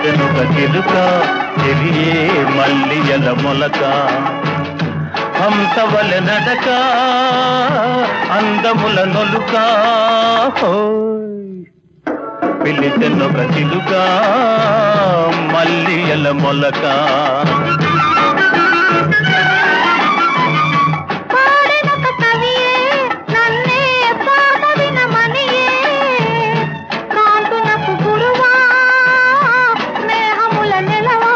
పిలిచెనుక చిలుక చెలియే మల్లియల మొలక హంసవల నడక అందముల నొలుక హోయ్. పిలిచెనొక చిలుక మల్లియల మొలక పాడెనొక కవియే నన్నే పాట వినమనియే కాంతునకు గురువా స్నేహముల నెలవా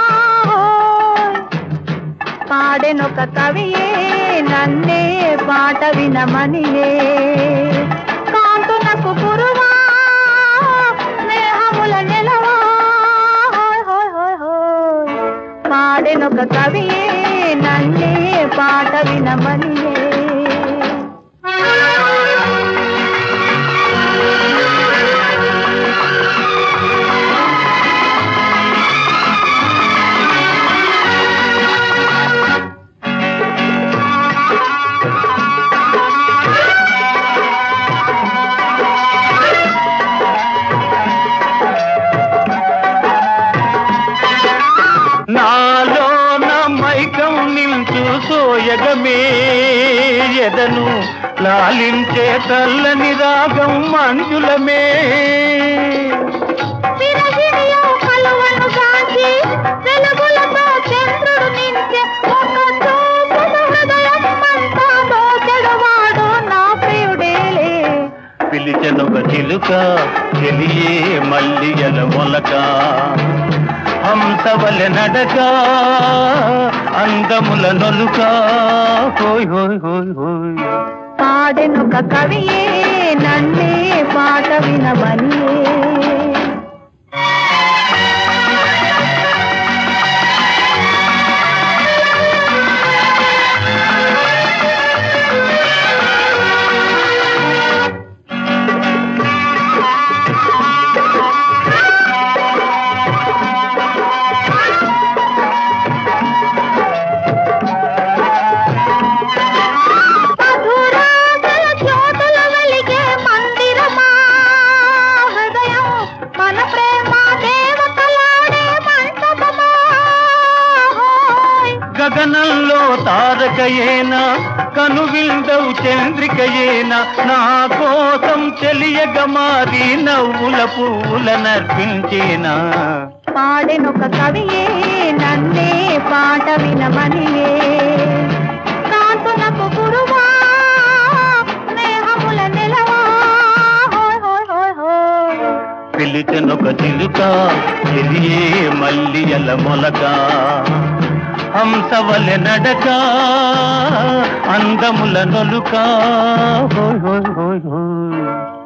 పాడెనొక కవియే నన్నే పాట వినమనియే కాంతునకు గురువా స్నేహముల నెలవా హోయ్ హోయ్ హోయ్ హోయ్ పాడెనొక కవియే నన్నే పాట వినమనియే నాలో నా మైకం నించు సోయగమే ఎదను లాలించే తల్లని రాగం మంజులమే విరగిరియో కలువను గాంచి వెలుగులతో చంద్రుడు నించే ఒక చూపుడు హృదయం అంతా దోచెడువాడు నా ప్రియుడేలే పిలిచెనొక చిలుక చెలియే మల్లియల మొలక హంసవల నడక అందముల నొలుక హోయ్ హోయ్ హోయ్ హోయ్ పాడెనొక కవియే నన్నే పాట వినమనియే మధురాగల జ్యోతుల వెలిగే మందిరమా హృదయం మన ప్రేమ దేవతలాడే మంటపమా హోయ్. గగనంలో తారకయేనా కనువిందవు చంద్రికయేనా నా కోసం చెలియగ మారి నవ్వుల పువ్వుల నర్పించేనా పాడెనొక కవియే నన్నే పాట వినమనియే కాంతునకు గురువా స్నేహముల నెలవా హోయ్ హోయ్ హోయ్ హోయ్ పిలిచెనొక చిలుక చెలియే మల్లియల మొలక హంసవలె నడక అందముల నొలుక హోయ్ హోయ్ హోయ్ హోయ్